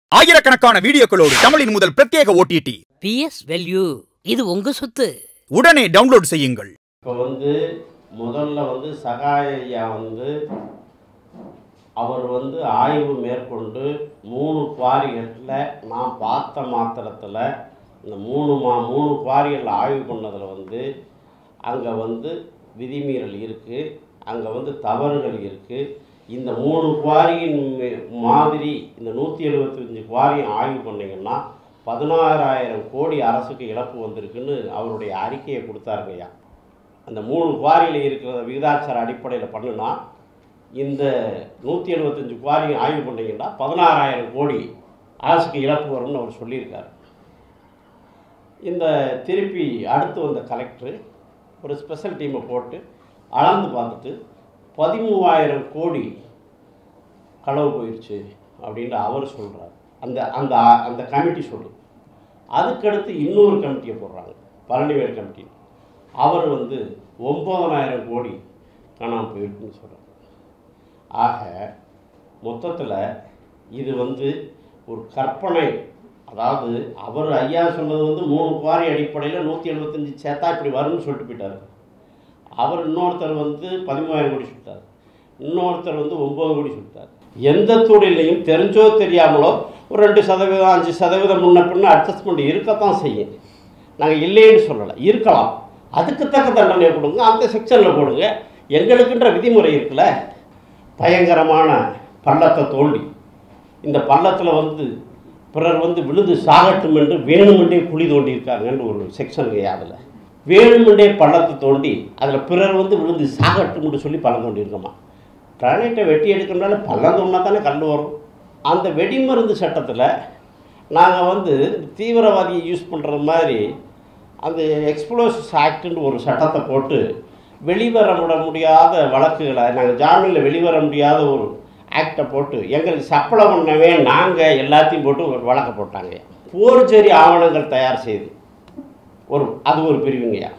ஆயிரக்கணக்கான வீடியோக்களோடு தமிழின் முதல் பிரத்யேக ஓடிடி பிஎஸ் வேல்யூ இது உங்க சொத்து உடனே டவுன்லோட் செய்யுங்கள் இப்போ வந்து முதல்ல வந்து சகாய ஐயா வந்து அவர் வந்து ஆய்வு மேற்கொண்டு மூணு குவாரிகளில் நான் பார்த்த மாத்திரத்தில் இந்த மூணு மா மூணு குவாரிகளில் ஆய்வு பண்ணதில் வந்து அங்கே வந்து விதிமீறல் இருக்குது அங்கே வந்து தவறுகள் இருக்குது இந்த மூணு குவாரியின் மே- மாதிரி இந்த நூற்றி எழுபத்தஞ்சு குவாரியும் ஆய்வு பண்ணிங்கன்னா பதினாறாயிரம் கோடி அரசுக்கு இழப்பு வந்திருக்குன்னு அவருடைய அறிக்கையை கொடுத்தாருங்கய்யா அந்த மூணு குவாரியில் இருக்கிற விகிதாச்சார அடிப்படையில் பண்ணுனா இந்த நூற்றி எழுபத்தஞ்சு குவாரியும் ஆய்வு பண்ணிங்கன்னா பதினாறாயிரம் கோடி அரசுக்கு இழப்பு வரும்னு அவர் சொல்லியிருக்காரு இந்த திருப்பி அடுத்து வந்த கலெக்டர் ஒரு ஸ்பெஷல் டீமை போட்டு அளந்து பார்த்துட்டு பதிமூவாயிரம் கோடி களவு போயிடுச்சு அப்படின்னு அவர் சொல்கிறார் அந்த அந்த அந்த கமிட்டி சொல்லுது அதுக்கடுத்து இன்னொரு கமிட்டியை போடுறாங்க பழனிவேல் கமிட்டி அவர் வந்து ஒம்பதனாயிரம் கோடி காணாமல் போயிருக்குன்னு சொல்கிறார் ஆக மொத்தத்தில் இது வந்து ஒரு கற்பனை அதாவது அவர் ஐயா சொன்னது வந்து மூணு குவாரி அடிப்படையில் நூற்றி எழுபத்தஞ்சி சேர்த்தா இப்படி வரும்னு சொல்லிட்டு போயிட்டார் அவர் இன்னொருத்தர் வந்து பதிமூவாயிரம் கோடி சொல்லிட்டார் இன்னொருத்தர் வந்து ஒம்பது கோடி சொல்லிட்டார் எந்த தொழிலையும் தெரிஞ்சோ தெரியாமலோ ஒரு ரெண்டு சதவீதம் அஞ்சு சதவீதம் முன்ன பின்ன அட்ஜஸ்ட்மெண்ட் இருக்கத்தான் செய்யும் நாங்கள் இல்லைன்னு சொல்லலை இருக்கலாம் அதுக்கு தக்க தண்டனை கொடுங்க அந்த செக்ஷனில் போடுங்க எங்களுக்குன்ற விதிமுறை இருக்குல்ல பயங்கரமான பள்ளத்தை தோண்டி இந்த பள்ளத்தில் வந்து பிறர் வந்து விழுந்து சாகட்டும் என்று வேணுமென்றே குழி தோண்டி இருக்காங்கன்னு ஒரு செக்ஷனுங்க அதில் வேணுமென்றே பள்ளத்தை தோண்டி அதில் பிறர் வந்து விழுந்து சாகட்டும்னு சொல்லி பள்ளம் தோண்டி இருக்கோமா கிரானைட்டை வெட்டி எடுக்கணும்னால பள்ளம் தோண்டினா தானே கல் வரும் அந்த வெடிமருந்து சட்டத்தில் நாங்கள் வந்து தீவிரவாதியை யூஸ் பண்ணுற மாதிரி அந்த எக்ஸ்ப்ளோசிவ்ஸ் ஆக்ட்னு ஒரு சட்டத்தை போட்டு வெளிவர விட முடியாத வழக்குகளை நாங்கள் ஜாமீனில் வெளிவர முடியாத ஒரு ஆக்டை போட்டு எங்களுக்கு சப்பளை பண்ணவே நாங்கள் எல்லாத்தையும் போட்டு ஒரு வழக்கை போட்டாங்க போர்ஜரி ஆவணங்கள் தயார் செய்து ஒரு அது ஒரு பிரிவுங்கய்யா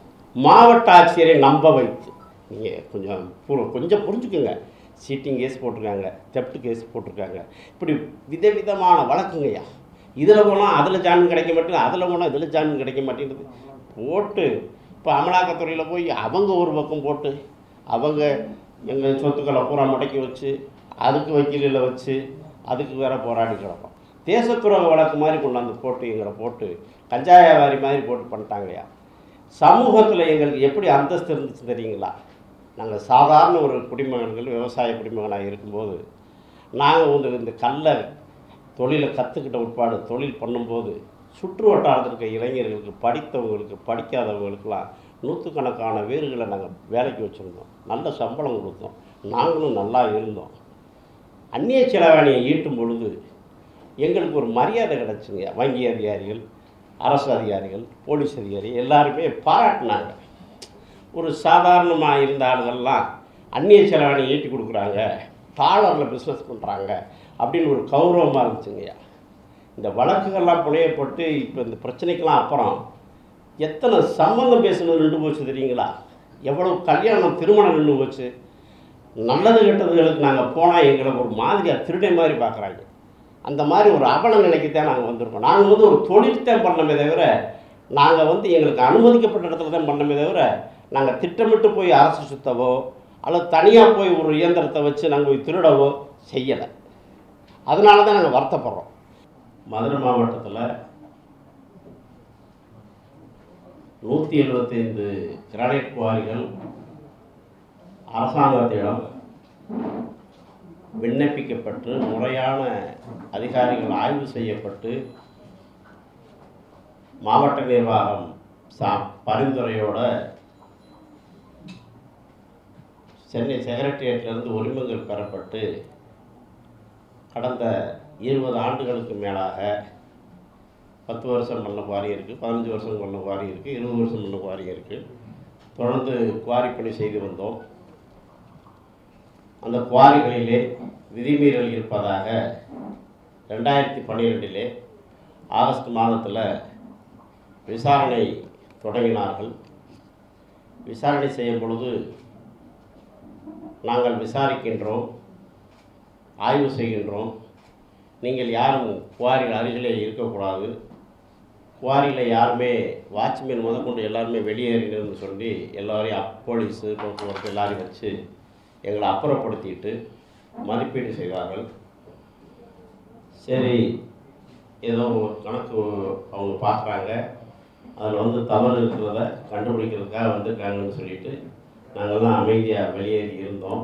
மாவட்ட ஆட்சியரை நம்ப வைத்து நீங்கள் கொஞ்சம் பு- கொஞ்சம் புரிஞ்சுக்குங்க சீட்டிங் கேஸ் போட்டிருக்காங்க தெப்ட் கேஸ் போட்டிருக்காங்க இப்படி விதவிதமான வழக்குங்கய்யா இதில் போனால் அதில் ஜாமீன் கிடைக்க மாட்டேங்குது அதில் போனால் இதில் ஜாமீன் கிடைக்க மாட்டேங்குது போட்டு இப்போ அமலாக்கத்துறையில் போய் அவங்க ஒரு பக்கம் போட்டு அவங்க எங்கள் சொத்துக்களை பூரா முடக்கி வச்சு அதுக்கு வக்கீலில் வச்சு அதுக்கு வேற போராடி கிடப்போம் தேசத்துறவு வழக்கு மாதிரி கொண்டாந்து போட்டு எங்களை போட்டு கஞ்சா வியாபாரி மாதிரி போட்டு பண்ணிட்டாங்கய்யா சமூகத்தில் எங்களுக்கு எப்படி அந்தஸ்து இருந்துச்சு தெரியுங்களா நாங்கள் சாதாரண ஒரு குடிமகன்கள் விவசாய குடிமகனாக இருக்கும்போது நாங்கள் வந்து இந்த கல்லை தொழிலை கற்றுக்கிட்ட உட்பாடு தொழில் பண்ணும்போது சுற்று வட்டாரத்தில் இருக்க இளைஞர்களுக்கு படித்தவங்களுக்கு படிக்காதவங்களுக்கெல்லாம் நூற்றுக்கணக்கான பேர்களை நாங்கள் வேலைக்கு வச்சுருந்தோம் நல்ல சம்பளம் கொடுத்தோம் நாங்களும் நல்லா இருந்தோம் அந்நிய செலவாணியை ஈட்டும் பொழுது எங்களுக்கு ஒரு மரியாதை கிடச்சுங்க வங்கி அதிகாரிகள் அரசு அதிகாரிகள் போலீஸ் அதிகாரி எல்லாருமே பாராட்டினாங்க ஒரு சாதாரணமாக இருந்த ஆளுகள்லாம் அந்நிய செலவாணி ஈட்டி கொடுக்குறாங்க டாலரில் பிஸ்னஸ் பண்ணுறாங்க அப்படின்னு ஒரு கௌரவமாக இருந்துச்சுங்கய்யா இந்த வழக்குகள்லாம் புனையப்பட்டு இப்போ இந்த பிரச்சனைக்கெல்லாம் அப்புறம் எத்தனை சம்பந்தம் பேசுனது நின்று போச்சு தெரியுங்களா எவ்வளோ கல்யாணம் திருமணம் நின்று போச்சு நல்லது கெட்டதுகளுக்கு நாங்கள் போனால் எங்களை ஒரு மாதிரியாக திருடை மாதிரி பார்க்குறாங்க அந்த மாதிரி ஒரு அவல நிலைக்கு தான் நாங்கள் வந்திருக்கோம் நாங்கள் வந்து ஒரு தொழில் தான் பண்ணமே தவிர நாங்கள் வந்து எங்களுக்கு அனுமதிக்கப்பட்ட இடத்துல தான் பண்ணமே தவிர நாங்கள் திட்டமிட்டு போய் அரசு சுத்தவோ அல்லது தனியாக போய் ஒரு இயந்திரத்தை வச்சு நாங்கள் போய் திருடவோ செய்யலை அதனால தான் நாங்கள் வருத்தப்படுறோம் மதுரை மாவட்டத்தில் நூற்றி எழுபத்தைந்து கிரானைட் குவாரிகள் அரசாங்கத்திடம் விண்ணப்பிக்கப்பட்டு முறையான அதிகாரிகள் ஆய்வு செய்யப்பட்டு மாவட்ட நிர்வாகம் சா பரிந்துரையோட சென்னை செக்ரட்டேரியட்லேருந்து உரிமங்கள் பெறப்பட்டு கடந்த இருபது ஆண்டுகளுக்கு மேலாக பத்து வருஷம் பண்ண குவாரி இருக்குது பதினஞ்சு வருஷம் பண்ண குவாரி இருக்குது இருபது வருஷம் பண்ண குவாரி இருக்குது தொடர்ந்து குவாரி பணி செய்து வந்தோம் அந்த குவாரிகளிலே விதிமீறல் இருப்பதாக ரெண்டாயிரத்தி பன்னிரெண்டிலே ஆகஸ்ட் மாதத்தில் விசாரணை தொடங்கினார்கள் விசாரணை செய்யும் பொழுது நாங்கள் விசாரிக்கின்றோம் ஆய்வு செய்கின்றோம் நீங்கள் யாரும் குவாரிகள் அருகிலே இருக்கக்கூடாது குவாரியில் யாருமே வாட்ச்மேன் முதற்கொண்டு எல்லாருமே வெளியேறினு சொல்லி எல்லாரையும் அப்- போலீஸு போக்குவரத்து எல்லாரையும் வச்சு எங்களை அப்புறப்படுத்திட்டு மதிப்பீடு செய்தார்கள் சரி ஏதோ ஒரு கணக்கு அவங்க பார்க்குறாங்க அதில் வந்து தவறு இருக்கிறத கண்டுபிடிக்கிறதுக்காக வந்திருக்காங்கன்னு சொல்லிட்டு நாங்கள்லாம் அமைதியாக வெளியேறி இருந்தோம்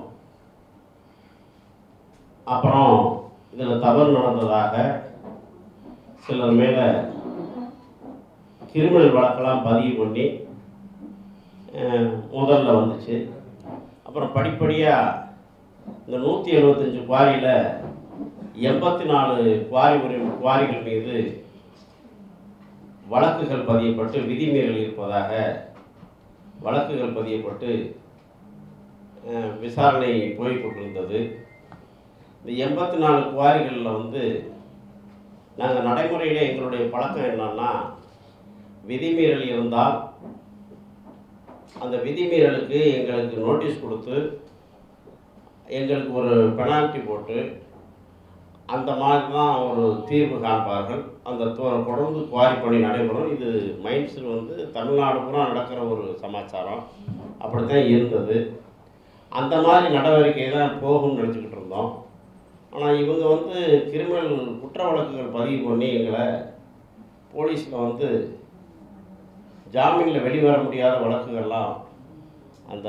அப்புறம் இதில் தவறு நடந்ததாக சிலர் மேலே கிரிமினல் வழக்கெல்லாம் பதிவு பண்ணி அஹ், முதல்ல வந்துச்சு அப்புறம் படிப்படியாக இந்த நூற்றி எழுபத்தஞ்சு குவாரியில் எண்பத்தி நாலு குவாரி உரி குவாரிகள் மீது வழக்குகள் பதியப்பட்டு விதிமீறல் இருப்பதாக வழக்குகள் பதியப்பட்டு அஹ், விசாரணை போய் கொண்டிருந்தது இந்த எண்பத்தி நாலு குவாரிகளில் வந்து நாங்கள் நடைமுறையில் எங்களுடைய பழக்கம் என்னன்னா விதிமீறல் இருந்தால் அந்த விதிமீறலுக்கு எங்களுக்கு நோட்டீஸ் கொடுத்து எங்களுக்கு ஒரு பெனால்ட்டி போட்டு அந்த மாதிரி தான் ஒரு தீர்வு காண்பார்கள் அந்த தொ- தொடர்ந்து குவாரி பணி நடைபெறும் இது மைன்ஸில் வந்து தமிழ்நாடு பூரா நடக்கிற ஒரு சமாச்சாரம் அப்படித்தான் இருந்தது அந்த மாதிரி நடவடிக்கை தான் போகும்னு நினச்சிக்கிட்டு இருந்தோம் ஆனால் இவங்க வந்து கிரிமினல் குற்ற வழக்குகள் பதிவு பண்ணி எங்களை போலீஸில் வந்து ஜாமீனில் வெளிவர முடியாத வழக்குகள்லாம் அந்த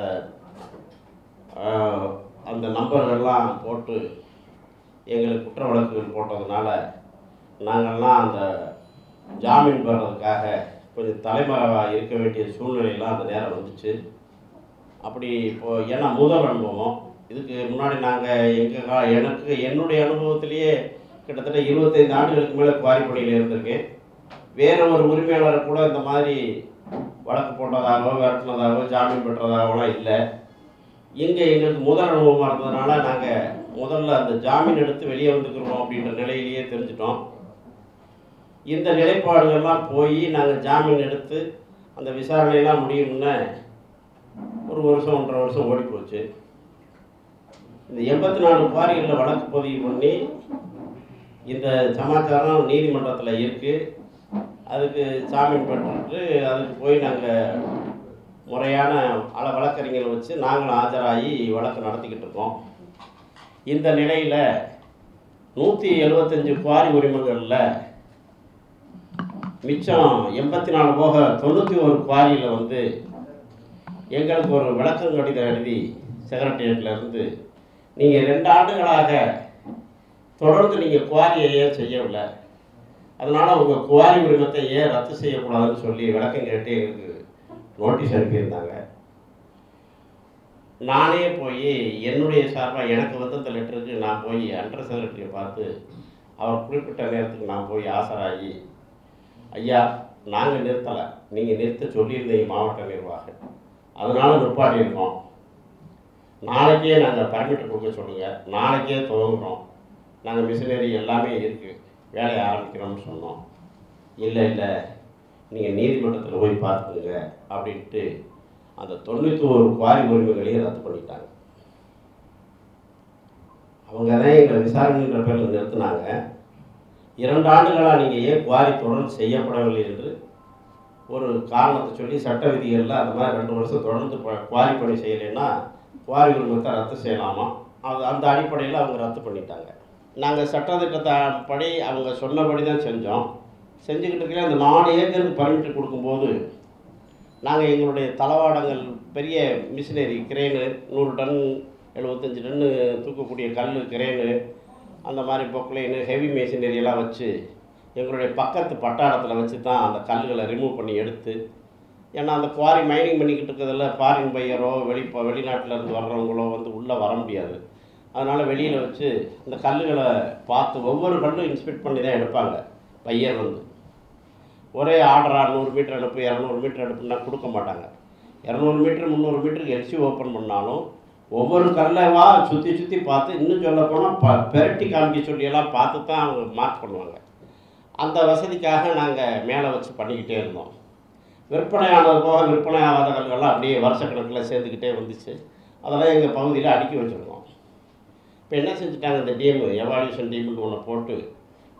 ஆஹ், அந்த நம்பர்கள்லாம் போட்டு எங்களுக்கு குற்ற வழக்குகள் போட்டதுனால நாங்கள்லாம் அந்த ஜாமீன் பெறதுக்காக கொஞ்சம் தலைமறைவாக இருக்க வேண்டிய சூழ்நிலையெல்லாம் அந்த நேரம் வந்துச்சு அப்படி இப்போ ஏன்னா முதல் அனுபவம் இதுக்கு முன்னாடி நாங்கள் எங்கள் கா எனக்கு என்னுடைய அனுபவத்திலேயே கிட்டத்தட்ட இருபத்தைந்து ஆண்டுகளுக்கு மேலே குவாரி பணியில் இருந்திருக்கேன் வேற ஒரு உரிமையாளரை கூட இந்த மாதிரி வழக்கு போட்டதாகவோ விரட்டினதாகவோ ஜாமீன் பெற்றதாகவோலாம் இல்லை இங்கே எங்களுக்கு முதல் அனுபவமாக இருந்ததுனால நாங்கள் முதல்ல அந்த ஜாமீன் எடுத்து வெளியே வந்துக்கிறோம் அப்படின்ற நிலையிலேயே தெரிஞ்சிட்டோம் இந்த நிலைப்பாடுகள்லாம் போய் நாங்கள் ஜாமீன் எடுத்து அந்த விசாரணையெல்லாம் முடியும்னு ஒரு வருஷம் ஒன்றரை வருஷம் ஓடி போச்சு இந்த எண்பத்தி நாலு குவாரிகளில் வழக்கு பதிவு பண்ணி இந்த சமாச்சாரம் நீதிமன்றத்தில் இருக்குது அதுக்கு ஜாமீன் பெற்றுட்டு அதுக்கு போய் நாங்கள் முறையான அள வழக்கறிஞரை வச்சு நாங்களும் ஆஜராகி வழக்கு நடத்திக்கிட்டு இருக்கோம் இந்த நிலையில் நூற்றி எழுபத்தஞ்சு குவாரி உரிமங்களில் மிச்சம் எண்பத்தி நாலு போக தொண்ணூற்றி ஒரு குவாரியில் வந்து எங்களுக்கு ஒரு விளக்கம் கடிதம் எழுதி செக்ரட்டேரியட்ல இருந்து நீங்கள் ரெண்டு ஆண்டுகளாக தொடர்ந்து நீங்கள் குவாரியை ஏன் செய்யவில்லை அதனால் உங்கள் குவாரி உரிமத்தை ஏன் ரத்து செய்யக்கூடாதுன்னு சொல்லி விளக்கம் கேட்டு எங்களுக்கு நோட்டீஸ் அனுப்பியிருந்தாங்க நானே போய் என்னுடைய சார்பாக எனக்கு வந்து அந்த லெட்டருக்கு நான் போய் அண்டர் செக்ரட்டரியை பார்த்து அவர் குறிப்பிட்ட நேரத்துக்கு நான் போய் ஆசராகி ஐயா நாங்கள் நிறுத்தலை நீங்கள் நிறுத்த சொல்லியிருந்தீங்க மாவட்ட நிர்வாகம் அதனால நிற்பாட்டி இருக்கோம் நாளைக்கே நாங்கள் பர்மிட் கொடுக்க சொல்லுங்கள் நாளைக்கே துவங்குறோம் நாங்கள் மிஷினரி எல்லாமே இருக்குது வேலையை ஆரம்பிக்கிறோம்னு சொன்னோம் இல்லை இல்லை நீங்கள் நீதிமன்றத்தில் போய் பார்த்துக்குங்க அப்படின்ட்டு அந்த தொண்ணூற்றி ஒரு குவாரி உரிமைகளையும் ரத்து பண்ணிட்டாங்க அவங்க தான் எங்களை விசாரணைன்ற பேரில் நிறுத்தினாங்க இரண்டு ஆண்டுகளாக நீங்கள் ஏன் குவாரி தொடர்ந்து செய்யப்படவில்லை என்று ஒரு காரணத்தை சொல்லி சட்ட விதிகளில் அந்த மாதிரி ரெண்டு வருஷம் தொடர்ந்து ப- குவாரி பணி செய்யலைன்னா குவாரி உரிமத்தை ரத்து செய்யலாமா அது அந்த அடிப்படையில் அவங்க ரத்து பண்ணிட்டாங்க நாங்கள் சட்டத்திட்டத்தை படி அவங்க சொன்னபடி தான் செஞ்சோம் செஞ்சுக்கிட்டு இருக்கையில அந்த நாலு ஏக்கருக்கு பர்மிட் கொடுக்கும்போது நாங்கள் எங்களுடைய தளவாடங்கள் பெரிய மிஷினரி கிரேனு நூறு டன் எழுபத்தஞ்சு டன்னு தூக்கக்கூடிய கல் கிரேனு அந்த மாதிரி பொக்லைனு ஹெவி மிஷினரி எல்லாம் வச்சு எங்களுடைய பக்கத்து பட்டாளத்தில் வச்சு தான் அந்த கல்லுகளை ரிமூவ் பண்ணி எடுத்து ஏன்னா அந்த குவாரி மைனிங் பண்ணிக்கிட்டு இருக்கிறதுல ஃபாரின் பையரோ வெளி வெளிநாட்டில் இருந்து வர்றவங்களோ வந்து உள்ளே வர முடியாது அதனால் வெளியில் வச்சு இந்த கல்லுகளை பார்த்து ஒவ்வொரு கல்லும் இன்ஸ்பெக்ட் பண்ணி தான் எடுப்பாங்க பையர் வந்து ஒரே ஆர்டராக நூறு மீட்டர் அனுப்பு இரநூறு மீட்டர் அனுப்புனா கொடுக்க மாட்டாங்க இரநூறு மீட்டர் முந்நூறு மீட்டருக்கு எல்சி ஓப்பன் பண்ணாலும் ஒவ்வொரு கல்லவா சுற்றி சுற்றி பார்த்து இன்னும் சொல்ல போனால் ப பெரட்டி காமிக்க சொல்லியெல்லாம் பார்த்து தான் அவங்க மார்க் பண்ணுவாங்க அந்த வசதிக்காக நாங்கள் மேலே வச்சு பண்ணிக்கிட்டே இருந்தோம் விற்பனையானது போக விற்பனை ஆகாத கல்கள்லாம் அப்படியே வருஷக்கணக்கில் சேர்ந்துக்கிட்டே வந்துச்சு அதெல்லாம் எங்கள் பகுதியில் அடுக்கி வச்சுருக்கோம் இப்போ என்ன செஞ்சுட்டாங்க இந்த டீமு எவால்யூஷன் டீமுக்கு ஒன்று போட்டு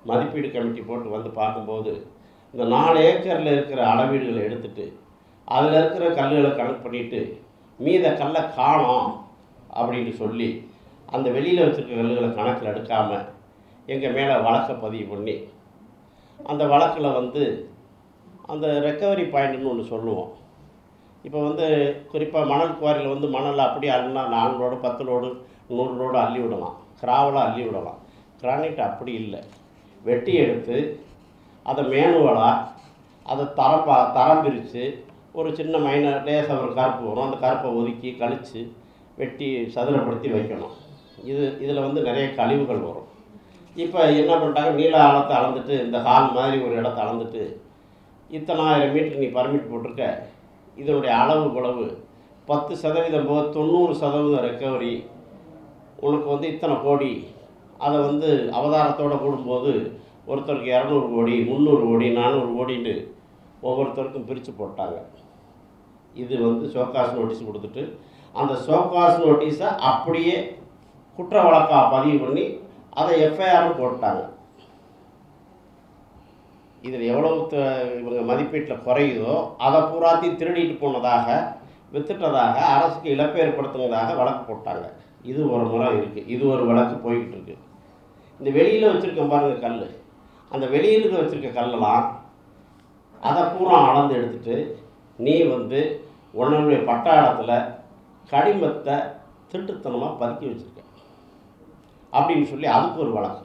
மதிப்பீடு கமிட்டி போட்டு வந்து பார்க்கும்போது இந்த நாலு ஏக்கரில் இருக்கிற அளவீடுகளை எடுத்துட்டு அதில் இருக்கிற கல்லுகளை கணக்கு பண்ணிட்டு மீத கல்லை காணோம் அப்படின்னு சொல்லி அந்த வெளியில் வச்சுருக்க கல்லுகளை கணக்கில் எடுக்காமல் எங்கள் மேலே வழக்கை பதிவு பண்ணி அந்த வழக்கில் வந்து அந்த ரெக்கவரி பாயிண்ட்னு ஒன்று சொல்லுவோம் இப்போ வந்து குறிப்பாக மணல் குவாரியில் வந்து மணல் அப்படியே அள்ளினா நாலு லோடு பத்து லோடு நூறு லோடு அள்ளி விடலாம் கிராவலாக அள்ளி விடலாம் கிரானைட் அப்படி இல்லை வெட்டி எடுத்து அதை மேனுவலாக அதை தரம் பா தரம் பிரித்து ஒரு சின்ன மைனர் லேசாக ஒரு கருப்பு வரும் அந்த கருப்பை ஒதுக்கி கழித்து வெட்டி சதுரப்படுத்தி வைக்கணும் இது இதில் வந்து நிறைய கழிவுகள் வரும் இப்போ என்ன பண்ணிட்டாங்க நீள ஆழத்தை அளந்துட்டு இந்த ஹால் மாதிரி ஒரு இடத்த அளந்துட்டு இத்தனாயிரம் மீட்டர் நீ பர்மிட் போட்டிருக்க இதனுடைய அளவு குளவு பத்து சதவீதம் போக தொண்ணூறு சதவீதம் ரெக்கவரி உனக்கு வந்து இத்தனை கோடி அதை வந்து அவதாரத்தோடு கூடும்போது ஒருத்தருக்கு இரநூறு கோடி முந்நூறு கோடி நானூறு கோடின்னு ஒவ்வொருத்தருக்கும் பிரித்து போட்டாங்க இது வந்து ஷோகாஸ் நோட்டீஸ் கொடுத்துட்டு அந்த ஷோகாஸ் நோட்டீஸை அப்படியே குற்ற வழக்காக பதிவு பண்ணி அதை எஃப்ஐஆர்னு போட்டாங்க இதில் எவ்வளவு த- இவங்க மதிப்பீட்டில் குறையுதோ அதை பூராத்தையும் திருடிட்டு போனதாக வித்துட்டதாக அரசுக்கு இழப்பு ஏற்படுத்துனதாக வழக்கு போட்டாங்க இது ஒரு முறை இருக்குது இது ஒரு வழக்கு போய்கிட்டு இருக்கு இந்த வெளியில் வச்சுருக்க பாருங்க கல் அந்த வெளியில் வச்சுருக்க கல்லெல்லாம் அதை பூரா அளந்து எடுத்துட்டு நீ வந்து உன்னுடைய பட்டாளத்தில் கடிமத்தை திருட்டுத்தனமாக பதுக்கி வச்சுருக்க அப்படின்னு சொல்லி அதுக்கு ஒரு வழக்கு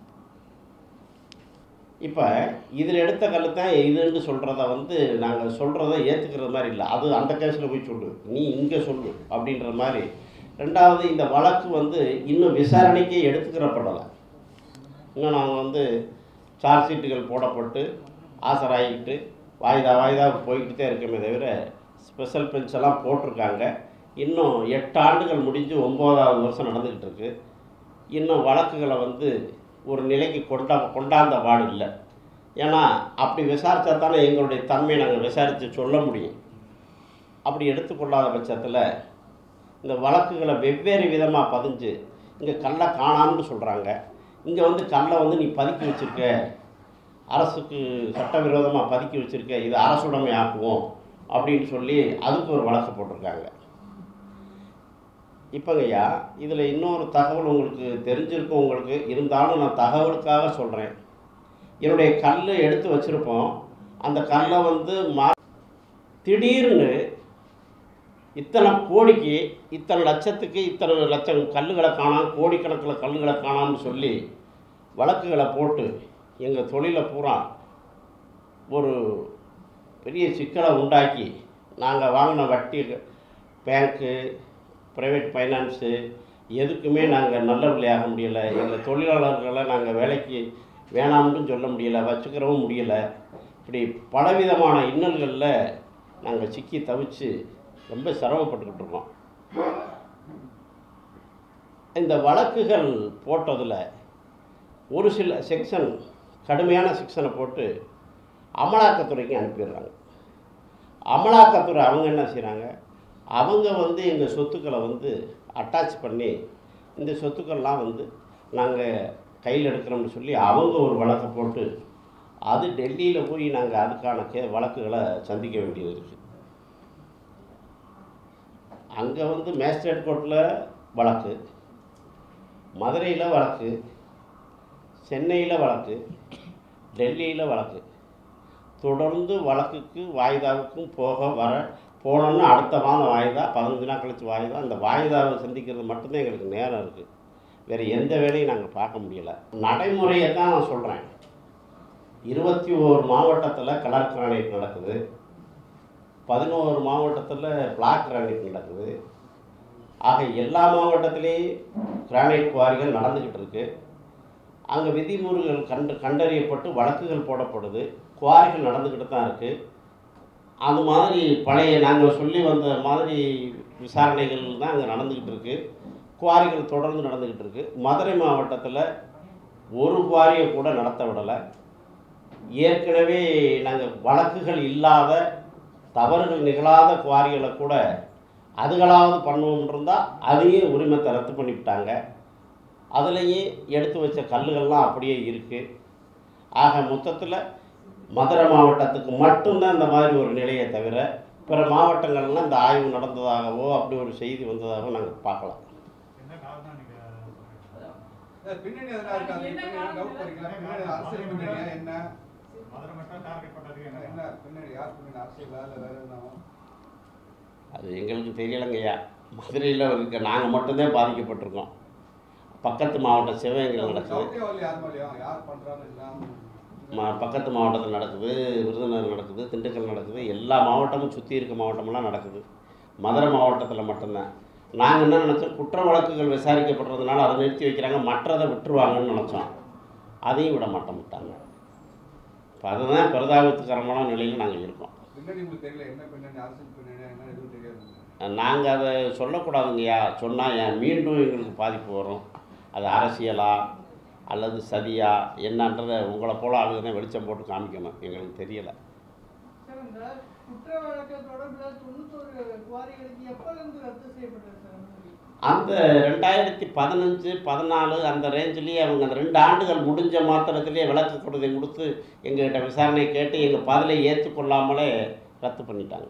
இப்போ இதில் எடுத்த கல் தான் இதுன்னு சொல்கிறத வந்து நாங்கள் சொல்கிறத ஏற்றுக்கிறது மாதிரி இல்லை அது அந்த கேஸில் போய் சொல்லு நீ இங்கே சொல்லு அப்படின்ற மாதிரி ரெண்டாவது இந்த வழக்கு வந்து இன்னும் விசாரணைக்கே எடுத்துக்கிறப்படலை இன்னும் நாங்கள் வந்து சார்ஜ் ஷீட்டுகள் போடப்பட்டு ஆசராகிக்கிட்டு வாய்தா வாய்தா போய்கிட்டு தான் இருக்கமே தவிர ஸ்பெஷல் பெஞ்ச் எல்லாம் போட்டிருக்காங்க இன்னும் எட்டு ஆண்டுகள் முடிஞ்சு ஒம்போதாவது வருஷம் நடந்துக்கிட்டு இருக்கு இன்னும் வழக்குகளை வந்து ஒரு நிலைக்கு கொண்டா கொண்டாந்த பாடு இல்லை ஏன்னா அப்படி விசாரித்தா தானே எங்களுடைய தன்மையை நாங்கள் விசாரித்து சொல்ல முடியும் அப்படி எடுத்துக்கொள்ளாத பட்சத்தில் இந்த வழக்குகளை வெவ்வேறு விதமாக பதிஞ்சு இங்கே கல்லை காணாம்னு சொல்கிறாங்க இங்கே வந்து கல்லை வந்து நீ பதுக்கி வச்சிருக்க அரசுக்கு சட்டவிரோதமாக பதுக்கி வச்சிருக்க இது அரசுடைமை ஆக்குவோம் அப்படின்னு சொல்லி அதுக்கு ஒரு வழக்கு போட்டிருக்காங்க இப்போங்கய்யா இதில் இன்னொரு தகவல் உங்களுக்கு தெரிஞ்சிருக்கும் உங்களுக்கு இருந்தாலும் நான் தகவலுக்காக சொல்கிறேன் என்னுடைய கல் எடுத்து வச்சுருப்போம் அந்த கல்லை வந்து மா திடீர்னு இத்தனை கோடிக்கு இத்தனை லட்சத்துக்கு இத்தனை லட்சம் கல்லுகளை காணாம் கோடிக்கணக்கில் கல்லுகளை காணாம்னு சொல்லி வழக்குகளை போட்டு எங்கள் தொழிலை பூரா ஒரு பெரிய சிக்கலை உண்டாக்கி நாங்கள் வாங்கின வட்டி பேங்க்கு ப்ரைவேட் ஃபைனான்ஸு எதுக்குமே நாங்கள் நல்லபடியாக முடியலை எங்கள் தொழிலாளர்களை நாங்கள் வேலைக்கு வேணாம்னு சொல்ல முடியலை வச்சுக்கிறவும் முடியலை இப்படி பலவிதமான இன்னல்களில் நாங்கள் சிக்கி தவிச்சு ரொம்ப சிரமப்பட்டுக்கிட்டு இருக்கோம் இந்த வழக்குகள் போட்டதில் ஒரு சில செக்ஷன் கடுமையான செக்ஷனை போட்டு அமலாக்கத்துறைக்கு அனுப்பிடுறாங்க அமலாக்கத்துறை அவங்க என்ன செய்கிறாங்க அவங்க வந்து எங்கள் சொத்துக்களை வந்து அட்டாச் பண்ணி இந்த சொத்துக்கள்லாம் வந்து நாங்கள் கையில் எடுக்கிறோம்னு சொல்லி அவங்க ஒரு வழக்கை போட்டு அது டெல்லியில் போய் நாங்கள் அதுக்கான கே வழக்குகளை சந்திக்க வேண்டியது இருக்குது அங்கே வந்து மேஜிஸ்ட்ரேட் கோர்ட்டில் வழக்கு மதுரையில் வழக்கு சென்னையில் வழக்கு டெல்லியில் வழக்கு தொடர்ந்து வழக்குக்கு வாய்தாவுக்கும் போக வர போனோம்னா அடுத்த மாதம் வாய்தா பதினஞ்சு நாள் கழிச்சு வாய்தா அந்த வாய்தாவை சந்திக்கிறது மட்டும்தான் எங்களுக்கு நேரம் இருக்குது வேறு எந்த வேலையும் நாங்கள் பார்க்க முடியல நடைமுறையை தான் நான் சொல்கிறேன் இருபத்தி ஓரு மாவட்டத்தில் கலர் கிரானைட் நடக்குது பதினோரு மாவட்டத்தில் பிளாக் கிரானைட் நடக்குது ஆக எல்லா மாவட்டத்திலையும் கிரானைட் குவாரிகள் நடந்துக்கிட்டு இருக்கு அங்கே விதிமுறைகள் கண்டு கண்டறியப்பட்டு வழக்குகள் போடப்படுது குவாரிகள் நடந்துக்கிட்டு தான் இருக்குது அது மாதிரி பழைய நாங்கள் சொல்லி வந்த மாதிரி விசாரணைகள் தான் அங்கே நடந்துக்கிட்டு இருக்கு குவாரிகள் தொடர்ந்து நடந்துக்கிட்டு இருக்கு மதுரை மாவட்டத்தில் ஒரு குவாரியை கூட நடத்த விடலை ஏற்கனவே நாங்கள் வழக்குகள் இல்லாத தவறுகள் நிகழாத குவாரிகளை கூட அதுகளாவது பண்ணுவோம்னு இருந்தால் அதையும் உரிமத்தை ரத்து பண்ணிவிட்டாங்க அதுலேயும் எடுத்து வச்ச கல்லுகள்லாம் அப்படியே இருக்குது ஆக மொத்தத்தில் மதுரை மாவட்டத்துக்கு மட்டும்தான் இந்த மாதிரி ஒரு நிலையை தவிர பிற மாவட்டங்கள்லாம் இந்த ஆய்வு நடந்ததாகவோ அப்படி ஒரு செய்தி வந்ததாகவோ நாங்கள் பார்க்கலாம் என்ன காரணம் நீங்க சொல்றீங்க? அஹ் பின்னணி எதனா இருக்கா அது பின்னணி டவுட் பண்ணிக்கலாம் பின்னணி அரசியல் பின்னணியா என்ன மதுரை மட்டும் டார்கெட் பண்ணதுக்கு என்ன என்ன பின்னணி யார் பின்னணி அரசியலா இல்லை வேற எதுனா அது எங்களுக்கு தெரியலைங்கய்யா மதுரையில் இருக்க நாங்கள் மட்டும்தான் பாதிக்கப்பட்டிருக்கோம் பக்கத்து மாவட்டம் சிவகங்கையில் நடக்குது டவுட்டே வரல யார் மேலேயும் யார் பண்றான்னு என்ன மா பக்கத்து மாவட்டத்தில் நடக்குது விருதுநகர் நடக்குது திண்டுக்கல் நடக்குது எல்லா மாவட்டமும் சுற்றி இருக்க மாவட்டமெல்லாம் நடக்குது மதுரை மாவட்டத்தில் மட்டும்தான் நாங்கள் என்ன நினச்சோம் குற்ற வழக்குகள் விசாரிக்கப்படுறதுனால அதை நிறுத்தி வைக்கிறாங்க மற்றதை விட்டுருவாங்கன்னு நினச்சோம் அதையும் விட மாட்டோம் விட்டாங்க இப்போ அதுதான் பிரதாபத்துக்கரமான நிலையில் நாங்கள் இருக்கோம் பின்னணி உங்களுக்கு தெரியல என்ன பின்னணி அரசியல் பின்னணி என்ன எதுவும் தெரியாது நாங்கள் அதை சொல்லக்கூடாதுங்கய்யா சொன்னால் ஏன் மீண்டும் எங்களுக்கு பாதிப்பு வரும் அது அரசியலா அல்லது சதியா என்னன்றதை உங்களை போல ஆளுங்க தான் வெளிச்சம் போட்டு காமிக்கணும் எங்களுக்கு தெரியலை சார் இந்த குற்ற வழக்கு தொடர்புல தொண்ணூத்தொரு குவாரிகளுக்கு எப்போலேருந்து ரத்து செய்யப்பட்டது சார் அனுமதி? அந்த ரெண்டாயிரத்தி பதினஞ்சு பதினாலு அந்த ரேஞ்சிலேயே அவங்க அந்த ரெண்டு ஆண்டுகள் முடிஞ்ச மாத்திரத்திலேயே விளக்கு கொடுதை கொடுத்து எங்ககிட்ட விசாரணை கேட்டு எங்கள் பதிலை ஏற்றுக்கொள்ளாமலே ரத்து பண்ணிட்டாங்க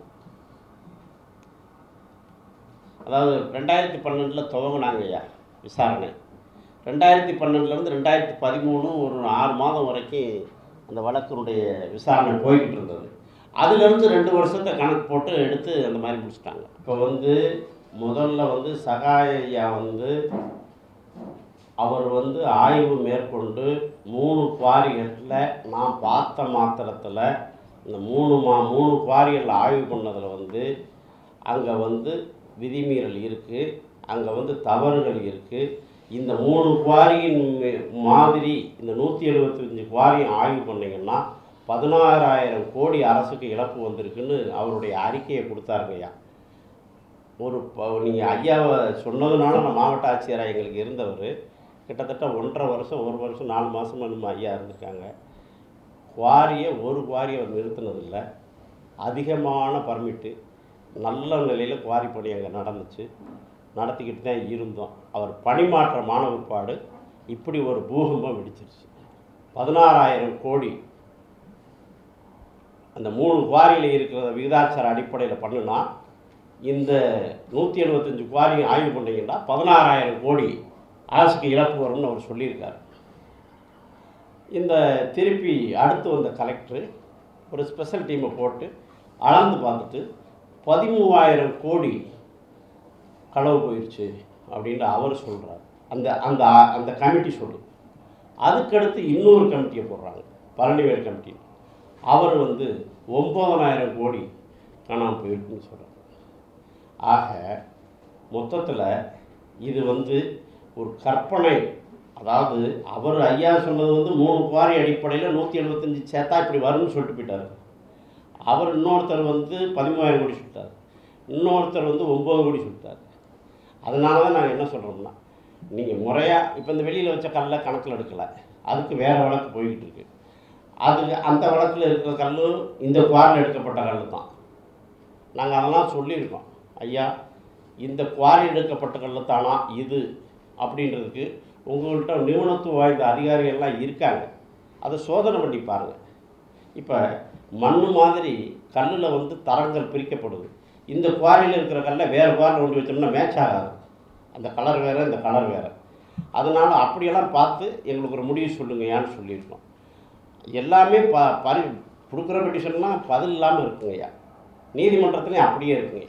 அதாவது ரெண்டாயிரத்தி பன்னெண்டில் துவங்கினாங்க ஐயா விசாரணை ரெண்டாயிரத்தி பன்னெண்டுலேருந்து ரெண்டாயிரத்தி பதிமூணு ஒரு ஆறு மாதம் வரைக்கும் அந்த வழக்கினுடைய விசாரணை போய்கிட்டு இருந்தது அதுலேருந்து ரெண்டு வருஷத்தை கணக்கு போட்டு எடுத்து அந்த மாதிரி முடிச்சிட்டாங்க இப்போ வந்து முதல்ல வந்து சகாய ஐயா வந்து அவர் வந்து ஆய்வு மேற்கொண்டு மூணு குவாரிகளில் நான் பார்த்த மாத்திரத்தில் இந்த மூணு மா மூணு குவாரிகளில் ஆய்வு பண்ணதில் வந்து அங்கே வந்து விதிமீறல் இருக்குது அங்கே வந்து தவறுகள் இருக்குது இந்த மூணு குவாரியின் மே- மாதிரி இந்த நூற்றி எழுபத்தஞ்சு குவாரியும் ஆய்வு பண்ணீங்கன்னா பதினாறாயிரம் கோடி அரசுக்கு இழப்பு வந்திருக்குன்னு அவருடைய அறிக்கையை கொடுத்தாருங்கய்யா ஒரு நீங்கள் ஐயாவை சொன்னதுனால நான் மாவட்ட ஆட்சியராக எங்களுக்கு இருந்தவர் கிட்டத்தட்ட ஒன்றரை வருஷம் ஒரு வருஷம் நாலு மாதமாக நம்ம ஐயா இருந்திருக்காங்க குவாரியை ஒரு குவாரியை அவர் நிறுத்தினதில்லை அதிகமான பர்மிட்டு நல்ல நிலையில் குவாரி பணி அங்கே நடந்துச்சு நடத்திக்கிட்டு தான் இருந்தோம் அவர் பணிமாற்றமான பிற்பாடு இப்படி ஒரு பூகம்பம் வெடிச்சிருச்சு பதினாறாயிரம் கோடி அந்த மூணு குவாரியில் இருக்கிற விகிதாச்சார அடிப்படையில் பண்ணுனா இந்த நூற்றி எழுபத்தஞ்சு குவாரி ஆய்வு பண்ணீங்கன்னா பதினாறாயிரம் கோடி அரசுக்கு இழப்பு வரும்னு அவர் சொல்லியிருக்காரு இந்த திருப்பி அடுத்து வந்த கலெக்டர் ஒரு ஸ்பெஷல் டீமை போட்டு அளந்து பார்த்துட்டு பதிமூவாயிரம் கோடி களவு போயிடுச்சு அப்படின்னு அவர் சொல்கிறார் அந்த அந்த அந்த கமிட்டி சொல்லு அதுக்கடுத்து இன்னொரு கமிட்டியை போடுறாங்க பழனிவேல் கமிட்டி அவர் வந்து ஒம்பதனாயிரம் கோடி காணாமல் போயிருக்குன்னு சொல்கிறார் ஆக மொத்தத்தில் இது வந்து ஒரு கற்பனை அதாவது அவர் ஐயா சொன்னது வந்து மூணு குவாரி அடிப்படையில் நூற்றி எழுபத்தஞ்சி சேர்த்தா இப்படி வரும்னு சொல்லிட்டு போயிட்டார் அவர் இன்னொருத்தர் வந்து பதிமூவாயிரம் கோடி சொல்லிட்டார் இன்னொருத்தர் வந்து ஒம்பது கோடி சொல்லிட்டார் அதனால தான் நாங்கள் என்ன சொல்கிறோம்னா நீங்கள் முறையாக இப்போ இந்த வெளியில் வச்ச கல்லை கணக்கில் எடுக்கலை அதுக்கு வேறு வழக்கு போய்கிட்டு இருக்கு அது அந்த வழக்கில் இருக்கிற கல்லும் இந்த குவாரில் எடுக்கப்பட்ட கல் தான் நாங்கள் அதெல்லாம் சொல்லியிருக்கோம் ஐயா இந்த குவாரி எடுக்கப்பட்ட கல் தானா இது அப்படின்றதுக்கு உங்கள்கிட்ட நிபுணத்துவம் வாய்ந்த அதிகாரிகள்லாம் இருக்காங்க அதை சோதனை பண்ணி பாருங்கள் இப்போ மண் மாதிரி கல்லில் வந்து தரங்கள் பிரிக்கப்படுது இந்த குவாரியில் இருக்கிற கல்லை வேறு குவாரில் கொண்டு வச்சோம்னா மேட்ச் ஆகாது அந்த கலர் வேறு இந்த கலர் வேறு அதனால் அப்படியெல்லாம் பார்த்து எங்களுக்கு ஒரு முடிவு சொல்லுங்கய்யான்னு சொல்லியிருக்கோம் எல்லாமே ப பரி கொடுக்குற பெட்டிஷன்லாம் பதில் இல்லாமல் இருக்குங்கய்யா நீதிமன்றத்துலேயும் அப்படியே இருக்குங்க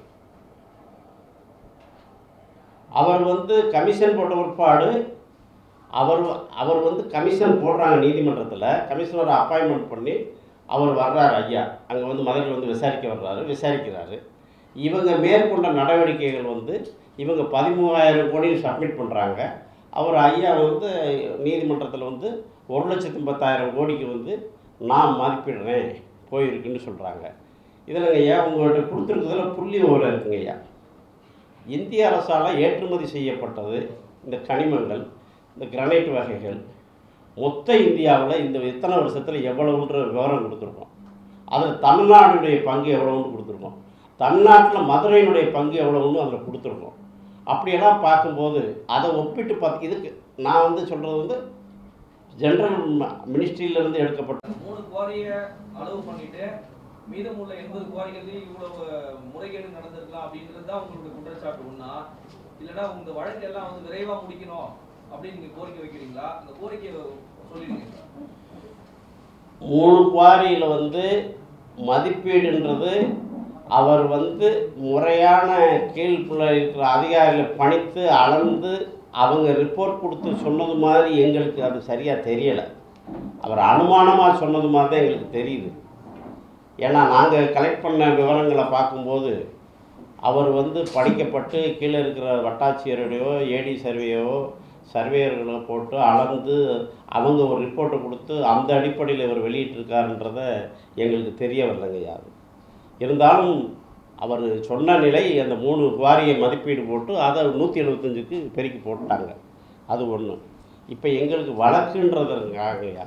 அவர் வந்து கமிஷன் போட்ட பிற்பாடு அவர் அவர் வந்து கமிஷன் போடுறாங்க நீதிமன்றத்தில் கமிஷனரை அப்பாயின்மெண்ட் பண்ணி அவர் வர்றாரு ஐயா அங்கே வந்து மதுரையில் வந்து விசாரிக்க வர்றாரு விசாரிக்கிறாரு இவங்க மேற்கொண்ட நடவடிக்கைகள் வந்து இவங்க பதிமூவாயிரம் கோடி சப்மிட் பண்ணுறாங்க அவர் ஐயா வந்து நீதிமன்றத்தில் வந்து ஒரு லட்சத்தி பத்தாயிரம் கோடிக்கு வந்து நான் மதிப்பிடுறேன் போயிருக்குன்னு சொல்கிறாங்க இதில் ஐயா உங்கள்கிட்ட கொடுத்துருக்கிறதுல புள்ளி விவரம் இருக்குங்க ஐயா இந்திய அரசால் ஏற்றுமதி செய்யப்பட்டது இந்த கனிமங்கள் இந்த கிரானைட் வகைகள் மொத்த இந்தியாவில் இந்த இத்தனை வருஷத்தில் எவ்வளவுன்ற விவரம் கொடுத்துருக்கோம் அதில் தமிழ்நாடுடைய பங்கு எவ்வளவுன்னு கொடுத்துருக்கோம் தமிழ்நாட்டில் மதுரையினுடைய பங்கு எவ்வளவுன்னு அதில் கொடுத்துருக்கோம் அப்படியெல்லாம் பார்க்கும்போது அதை ஒப்பிட்டு பார்த்து இதுக்கு நான் வந்து சொல்கிறது வந்து ஜென்ரல் மினிஸ்ட்ரியிலேருந்து எடுக்கப்பட்ட மூணு குவாரியை அளவு பண்ணிட்டு மீதமுள்ள எண்பது குவாரிகள்லயும் இவ்வளவு முறைகேடு நடந்திருக்கலாம் அப்படின்றது தான் உங்களுடைய குற்றச்சாட்டு ஒண்ணா இல்லைன்னா உங்க வழக்கு எல்லாம் வந்து விரைவா முடிக்கணும் அப்படின்னு நீங்க கோரிக்கை வைக்கிறீங்களா அந்த கோரிக்கையை சொல்லிருக்கீங்களா மூணு குவாரியில் வந்து மதிப்பீடுன்றது அவர் வந்து முறையான கீழ்ப்புல இருக்கிற அதிகாரிகளை பணித்து அளந்து அவங்க ரிப்போர்ட் கொடுத்து சொன்னது மாதிரி எங்களுக்கு அது சரியாக தெரியலை அவர் அனுமானமாக சொன்னது மாதிரி தான் எங்களுக்கு தெரியுது ஏன்னா நாங்கள் கலெக்ட் பண்ண விவரங்களை பார்க்கும்போது அவர் வந்து படிக்கப்பட்டு கீழே இருக்கிற வட்டாட்சியருடையோ ஏடி சர்வேயோ சர்வேயர்களை போட்டு அளந்து அவங்க ஒரு ரிப்போர்ட்டை கொடுத்து அந்த அடிப்படையில் இவர் வெளியிட்டிருக்காருன்றத எங்களுக்கு தெரிய வரலைங்க யாரு இருந்தாலும் அவர் சொன்ன நிலை அந்த மூணு குவாரியை மதிப்பீடு போட்டு அதை நூற்றி எழுபத்தஞ்சுக்கு பெருக்கி போட்டாங்க அது ஒன்று இப்போ எங்களுக்கு வழக்குன்றதுக்காகயா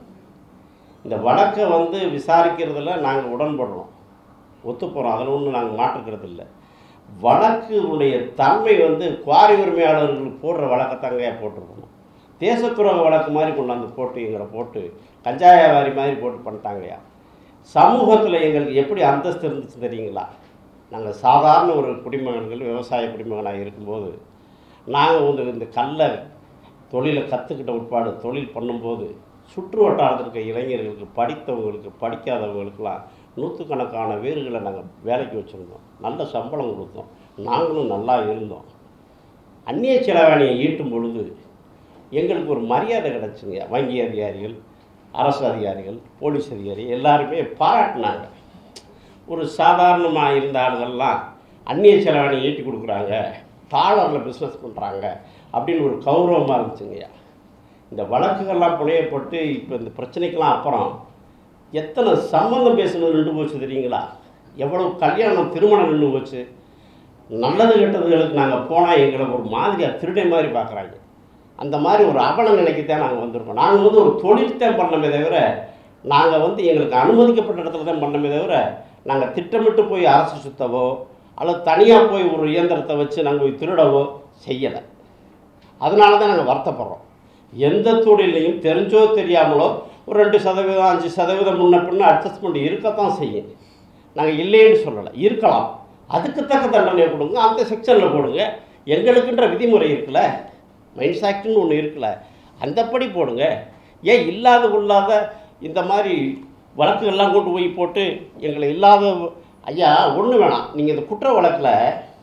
இந்த வழக்கை வந்து விசாரிக்கிறதுல நாங்கள் உடன்படுறோம் ஒத்துப்போகிறோம் அதில் ஒன்றும் நாங்கள் மாற்றுக்கிறது இல்லை வழக்குடைய தன்மை வந்து குவாரி உரிமையாளர்களுக்கு போடுற வழக்கத்தாங்க போட்டிருக்கணும் தேசத்துறவு வழக்கு மாதிரி கொண்டாந்து போட்டு எங்களை போட்டு கஞ்சா வியாபாரி மாதிரி போட்டு பண்ணிட்டாங்கய்யா சமூகத்தில் எங்களுக்கு எப்படி அந்தஸ்து இருந்துச்சு தெரியுங்களா நாங்கள் சாதாரண ஒரு குடிமகன்கள் விவசாய குடிமகனாக இருக்கும்போது நாங்கள் வந்து இந்த கல்லை தொழிலை கற்றுக்கிட்ட உட்பாடு தொழில் பண்ணும்போது சுற்று வட்டாரத்தில் இருக்க இளைஞர்களுக்கு படித்தவங்களுக்கு படிக்காதவங்களுக்கெல்லாம் நூற்றுக்கணக்கான வீடுகளை நாங்கள் வேலைக்கு வச்சுருந்தோம் நல்ல சம்பளம் கொடுத்தோம் நாங்களும் நல்லா இருந்தோம் அந்நிய செலவாணியை ஈட்டும் பொழுது எங்களுக்கு ஒரு மரியாதை கிடச்சுங்க வங்கி அதிகாரிகள் அரசு அதிகாரிகள் போலீஸ் அதிகாரி எல்லாருமே பாராட்டினாங்க ஒரு சாதாரணமாக இருந்த ஆளுகள்லாம் அந்நிய செலவாணி ஈட்டி கொடுக்குறாங்க டாலரில் பிஸ்னஸ் பண்ணுறாங்க அப்படின்னு ஒரு கௌரவமாக இருந்துச்சுங்கய்யா இந்த வழக்குகள்லாம் புனையப்பட்டு இப்போ இந்த பிரச்சனைக்கெல்லாம் அப்புறம் எத்தனை சம்பந்தம் பேசுனது நின்று போச்சு தெரியுங்களா எவ்வளவு கல்யாணம் திருமணம் நின்று போச்சு நல்லது கெட்டதுகளுக்கு நாங்கள் போனால் எங்களை ஒரு மாதிரியாக திருடை மாதிரி பார்க்குறாங்க அந்த மாதிரி ஒரு அவல நிலைக்கு தான் நாங்கள் வந்திருக்கோம் நாங்கள் வந்து ஒரு தொழில் தான் பண்ணமே தவிர நாங்கள் வந்து எங்களுக்கு அனுமதிக்கப்பட்ட இடத்துல தான் பண்ணமே தவிர நாங்கள் திட்டமிட்டு போய் அரசு சுத்தவோ அல்லது தனியாக போய் ஒரு இயந்திரத்தை வச்சு நாங்கள் போய் திருடவோ செய்யலை அதனால தான் நாங்கள் வருத்தப்படுறோம் எந்த தொழிலையும் தெரிஞ்சோ தெரியாமலோ ஒரு ரெண்டு சதவீதம் அஞ்சு சதவீதம் முன்ன பின்ன அட்ஜஸ்ட்மெண்ட் இருக்கத்தான் செய்யும் நாங்கள் இல்லைன்னு சொல்லலை இருக்கலாம் அதுக்கு தக்க தண்டனை கொடுங்க அந்த செக்ஷனில் போடுங்க எங்களுக்குன்ற விதிமுறை இருக்குல்ல மைன்ஸ் ஆக்ட்னு ஒன்று இருக்குல்ல அந்தப்படி போடுங்க ஏன் இல்லாத கொள்ளாத இந்த மாதிரி வழக்குகள்லாம் கொண்டு போய் போட்டு எங்களை இல்லாத ஐயா ஒன்று வேணாம் நீங்கள் இந்த குற்ற வழக்கில்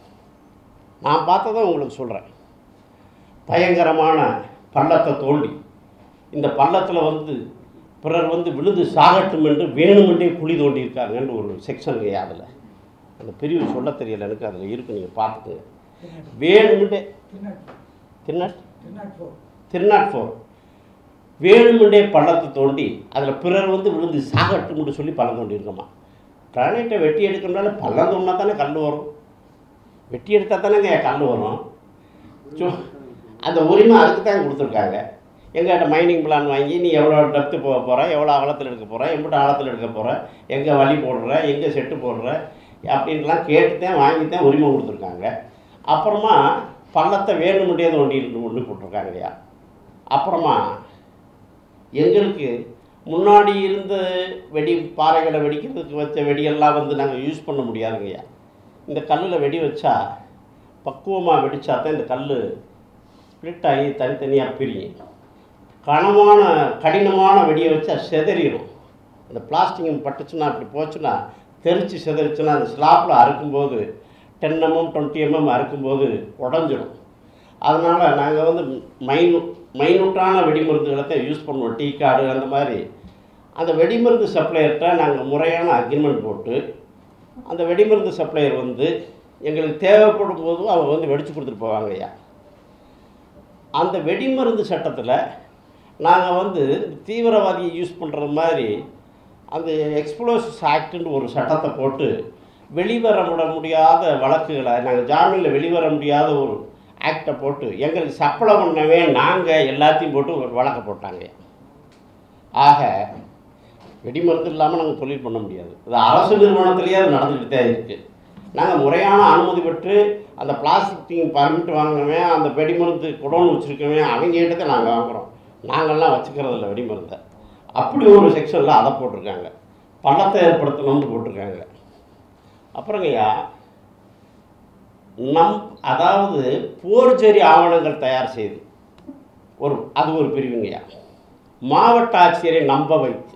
நான் பார்த்ததை உங்களுக்கு சொல்கிறேன் பயங்கரமான பள்ளத்தை தோண்டி இந்த பள்ளத்தில் வந்து பிறர் வந்து விழுந்து சாகட்டும் என்று வேணுமென்றே குழி தோண்டி இருக்காங்கன்னு ஒரு செக்ஷனுங்க அதில் அந்த பிரிவு சொல்ல தெரியல எனக்கு அதில் இருக்கு நீங்கள் பார்த்துக்குங்க வேணுமென்றே திருநாட் திருநாட் ஃபோர் வேணுமென்றே பள்ளத்தை தோண்டி அதில் பிறர் வந்து விழுந்து சாகட்டும்னு சொல்லி பள்ளம் தோண்டி இருக்கோமா கிரானைட்டை வெட்டி எடுக்கிறனால பள்ளம் தோண்டினா தானே கல் வரும் வெட்டி எடுத்தால் தானேங்க கல் வரும் ஸோ அந்த உரிமை அதுக்கு தான் கொடுத்துருக்காங்க எங்கள்கிட்ட மைனிங் பிளான் வாங்கி நீ எவ்வளோ டெப்த்து போக போகிற எவ்வளோ ஆழத்தில் எடுக்க போகிற எம்பிட்டு ஆழத்தில் எடுக்க போகிற எங்கே வழி போடுற எங்கே செட்டு போடுற அப்படின்லாம் கேட்டு தான் வாங்கி தான் உரிமை கொடுத்துருக்காங்க அப்புறமா பள்ளத்தை வேணுமுடியே தோண்டி ஒன்று போட்டிருக்காங்க இல்லையா அப்புறமா எங்களுக்கு முன்னாடி இருந்த வெடி பாறைகளை வெடிக்கிறதுக்கு வச்ச வெடியெல்லாம் வந்து நாங்கள் யூஸ் பண்ண முடியாதுங்கய்யா இந்த கல்லில் வெடி வச்சா பக்குவமாக வெடிச்சா தான் இந்த கல் ஸ்ப்ளிட் ஆகி தனித்தனியாக பிரியும் கனமான கடினமான வெடியை வச்சா செதறிடும் அந்த பிளாஸ்டிக் பட்டுச்சுன்னா அப்படி போச்சுன்னா தெரிச்சு செதறிச்சுன்னா அந்த ஸ்லாப்பில் அறுக்கும்போது டென் எம்எம் டுவெண்ட்டி எம்எம் அறுக்கும்போது உடஞ்சிடும் அதனால் நாங்கள் வந்து மைனு மைனூட்டான வெடிமருந்துகளை தான் யூஸ் பண்ணுவோம் டீ கார்டு அந்த மாதிரி அந்த வெடிமருந்து சப்ளையர்கிட்ட நாங்கள் முறையான அக்ரிமெண்ட் போட்டு அந்த வெடிமருந்து சப்ளையர் வந்து எங்களுக்கு தேவைப்படும் போதும் அவங்க வந்து வெடிச்சு கொடுத்துட்டு போவாங்க ஐயா அந்த வெடிமருந்து சட்டத்தில் நாங்கள் வந்து தீவிரவாதியை யூஸ் பண்ணுற மாதிரி அந்த எக்ஸ்ப்ளோசிவ்ஸ் ஆக்ட்னு ஒரு சட்டத்தை போட்டு வெளிவர விட முடியாத வழக்குகளை நாங்கள் ஜாமீனில் வெளிவர முடியாத ஒரு ஆக்டை போட்டு எங்களுக்கு சப்ளை பண்ணவே நாங்கள் எல்லாத்தையும் போட்டு ஒரு வழக்கை போட்டாங்க ஆக வெடிமருந்து இல்லாமல் நாங்கள் தொழில் பண்ண முடியாது அது அரசு நிறுவனத்திலேயே அது நடந்துக்கிட்டு தான் இருக்குது நாங்கள் முறையான அனுமதி பெற்று அந்த பிளாஸ்டிக் பர்மிட் வாங்கினவன் அந்த வெடிமருந்து குடோன் வச்சுருக்கவன் அவங்க கிட்ட தான் நாங்கள் வாங்குகிறோம் நாங்கள்லாம் வச்சுக்கிறது இல்லை வெடிமருந்தை அப்படி ஒரு செக்ஷனில் அதை போட்டிருக்காங்க பள்ளத்தை ஏற்படுத்தணும்னு போட்டிருக்காங்க அப்புறங்கய்யா நம் அதாவது போர்ஜரி ஆவணங்கள் தயார் செய்து ஒரு அது ஒரு பிரிவுங்கய்யா மாவட்ட ஆட்சியரை நம்ப வைத்து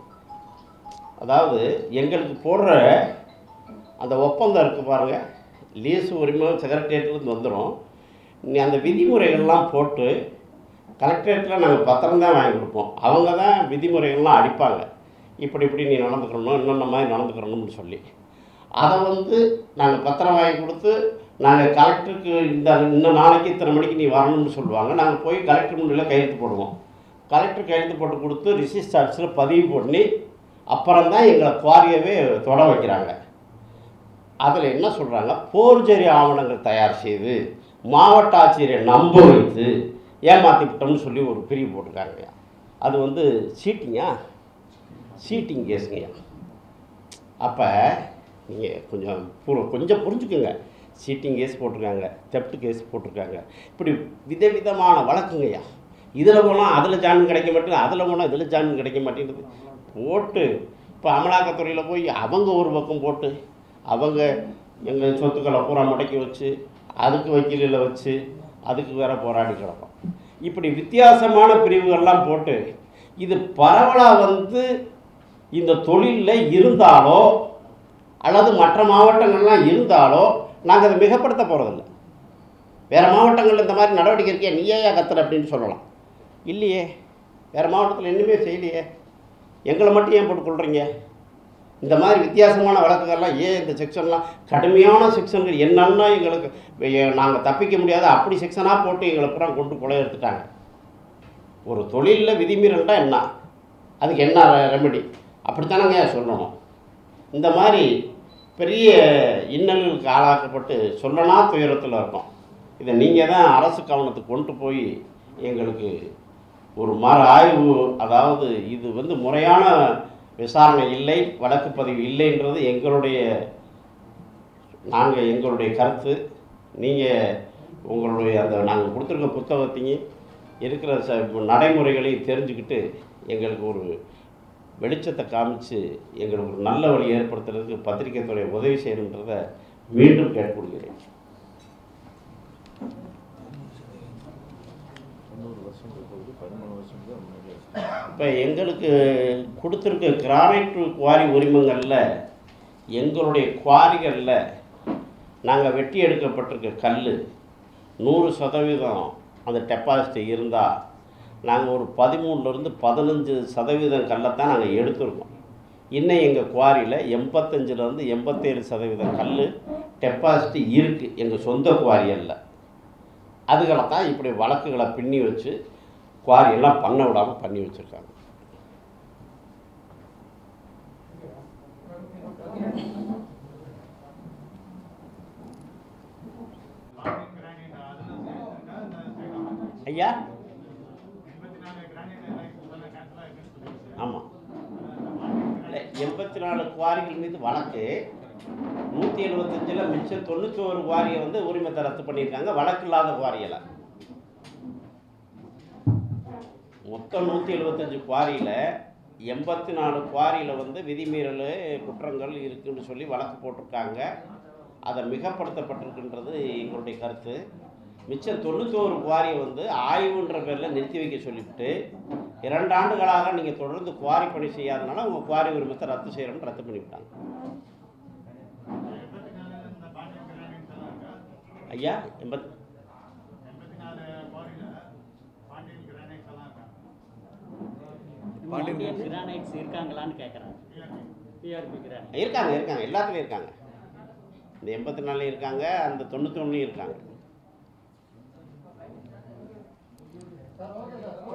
அதாவது எங்களுக்கு போடுற அந்த ஒப்பந்தம் இருக்குது பாருங்கள் லீஸ் உரிமம் செக்ரட்டேரியட்லேருந்து வந்துடும் நீ அந்த விதிமுறைகள்லாம் போட்டு கலெக்டரேட்டில் நாங்கள் பத்திரம் தான் வாங்கி கொடுப்போம் அவங்க தான் விதிமுறைகள்லாம் அடிப்பாங்க இப்படி இப்படி நீ நடந்துக்கிறணும் இன்னொன்ன மாதிரி நடந்துக்கிறணும்னு சொல்லி அதை வந்து நாங்கள் பத்திரம் வாங்கி கொடுத்து நாங்கள் கலெக்டருக்கு இந்த இன்னும் நாளைக்கு இத்தனை மணிக்கு நீ வரணும்னு சொல்லுவாங்க நாங்கள் போய் கலெக்டர் முன்னில் கையெழுத்து போடுவோம் கலெக்டர் கையெழுத்து போட்டு கொடுத்து ரிசிஸ்ட் ஆஃபீஸில் பதிவு பண்ணி அப்புறம் தான் எங்களை குவாரியவே தொட வைக்கிறாங்க அதில் என்ன சொல்கிறாங்க போர்ஜரி ஆவணங்கள் தயார் செய்து மாவட்ட ஆட்சியரை நம்ப வைத்து ஏமாத்தி விட்டோம்னு சொல்லி ஒரு பிரிவு போட்டிருக்காங்கய்யா அது வந்து சீட்டிங்கா சீட்டிங் கேஸுங்கய்யா அப்போ நீங்கள் கொஞ்சம் பு- கொஞ்சம் புரிஞ்சுக்குங்க சீட்டிங் கேஸ் போட்டிருக்காங்க தெப்ட் கேஸ் போட்டிருக்காங்க இப்படி விதவிதமான வழக்குங்கய்யா இதில் போனால் அதில் ஜாமீன் கிடைக்க மாட்டேங்குது அதில் போனால் இதில் ஜாமீன் கிடைக்க மாட்டேங்குது போட்டு இப்போ அமலாக்கத்துறையில் போய் அவங்க ஒரு பக்கம் போட்டு அவங்க எங்கள் சொத்துக்களை பூரா முடக்கி வச்சு அதுக்கு வக்கீலில் வச்சு அதுக்கு வேற போராடி கிடப்போம் இப்படி வித்தியாசமான பிரிவுகள்லாம் போட்டு இது பரவலாக வந்து இந்த தொழிலில் இருந்தாலோ அல்லது மற்ற மாவட்டங்கள்லாம் இருந்தாலோ நாங்கள் அதை மிகப்படுத்த போகிறதில்ல வேறு மாவட்டங்களில் இந்த மாதிரி நடவடிக்கை இருக்கியா நீ ஏன் கத்துற அப்படின்னு சொல்லலாம் இல்லையே வேறு மாவட்டத்தில் இன்னுமே செய்யலையே எங்களை மட்டும் ஏன் போட்டு கொள்றீங்க இந்த மாதிரி வித்தியாசமான வழக்குகள்லாம் ஏன் இந்த செக்ஷன்லாம் கடுமையான செக்ஷன்கள் என்னன்னா எங்களுக்கு நாங்கள் தப்பிக்க முடியாத அப்படி செக்ஷனாக போட்டு எங்களை பூரா கொண்டு கொலை எடுத்துட்டாங்க ஒரு தொழிலில் விதிமீறல்னா என்ன அதுக்கு என்ன ரெமெடி அப்படித்தானங்க சொல்லணும் இந்த மாதிரி பெரிய இன்னல்களுக்கு ஆளாக்கப்பட்டு சொல்லனா துயரத்தில் இருக்கோம் இதை நீங்கள் தான் அரசு கவனத்துக்கு கொண்டு போய் எங்களுக்கு ஒரு மறு ஆய்வு அதாவது இது வந்து முறையான விசாரணை இல்லை வழக்கு பதிவு இல்லைன்றது எங்களுடைய நாங்கள் எங்களுடைய கருத்து நீங்கள் உங்களுடைய அந்த நாங்கள் கொடுத்துருக்க புத்தகத்தையும் இருக்கிற ச நடைமுறைகளையும் தெரிஞ்சுக்கிட்டு எங்களுக்கு ஒரு வெளிச்சத்தை காமிச்சு எங்களுக்கு ஒரு நல்ல வழி ஏற்படுத்துறதுக்கு பத்திரிகை துறை உதவி செய்யணுன்றதை மீண்டும் கேட்டுக்கொள்கிறேன் இப்போ எங்களுக்கு கொடுத்துருக்க கிரானைட் குவாரி உரிமங்களில் எங்களுடைய குவாரிகளில் நாங்கள் வெட்டி எடுக்கப்பட்டிருக்க கல் நூறு சதவீதம் அந்த டெபாசிட் இருந்தால் நாங்கள் ஒரு பதிமூணுலேருந்து பதினஞ்சு சதவீதம் கல்லைத்தான் நாங்கள் எடுத்திருக்கோம் இன்னும் எங்கள் குவாரியில் எண்பத்தஞ்சிலேருந்து எண்பத்தேழு சதவீதம் கல் டெபாசிட் இருக்குது எங்கள் சொந்த குவாரியல்ல அதுகளை தான் இப்படி வழக்குகளை பின்னி வச்சு குவாரியெல்லாம் பண்ண விடாமல் பண்ணி வச்சுருக்காங்க லாகிங் கிரானைட் அதெல்லாம் சேர்த்துருக்கா இந்த சைடு ஐயா எண்பத்தி நாலு கிரானைட் லைசன்ஸ் எல்லாம் கேன்சல் ஆகிருக்குன்னு சொல்லிடுச்சு ஆமாம் அந்த லாகிங் இல்லை எண்பத்தி நாலு குவாரிகள் மீது வழக்கு நூற்றி எழுபத்தஞ்சில் மிச்சம் தொண்ணூற்றோரு குவாரியை வந்து உரிமத்தை ரத்து பண்ணியிருக்காங்க வழக்கு இல்லாத குவாரியலை மொத்தம் நூற்றி எழுபத்தஞ்சு குவாரியில் எண்பத்தி நாலு குவாரியில் வந்து விதிமீறல் குற்றங்கள் இருக்குன்னு சொல்லி வழக்கு போட்டிருக்காங்க அதை மிகப்படுத்தப்பட்டிருக்குன்றது எங்களுடைய கருத்து மிச்சம் தொண்ணூத்தோரு குவாரியை வந்து ஆய்வுன்ற பேரில் நிறுத்தி வைக்க சொல்லிவிட்டு இரண்டு ஆண்டுகளாக நீங்கள் தொடர்ந்து குவாரி பணி செய்யாதனால உங்கள் குவாரி உரிமத்தை ரத்து செய்கிறோம்னு ரத்து பண்ணிவிட்டாங்க எண்பத்தி நாலு இந்த பாண்டியன் கிரானைட்ஸ் எல்லாம் இருக்கா ஐயா எண்பத் எண்பத்தி நாலு குவாரியில் பாண்டியன் கிரானைட்ஸ் எல்லாம் இருக்கா பாண்டியன் கிரானைட்ஸ் இருக்காங்களான்னு கேட்குறேன் டிஆர்பி பிஆர்பி கிரானைட் இருக்காங்க இருக்காங்க எல்லாத்துலேயும் இருக்காங்க இந்த எண்பத்தி நாலுலையும் இருக்காங்க அந்த தொண்ணூற்றி ஒன்றுலையும் இருக்காங்க சார் ஓகே சார்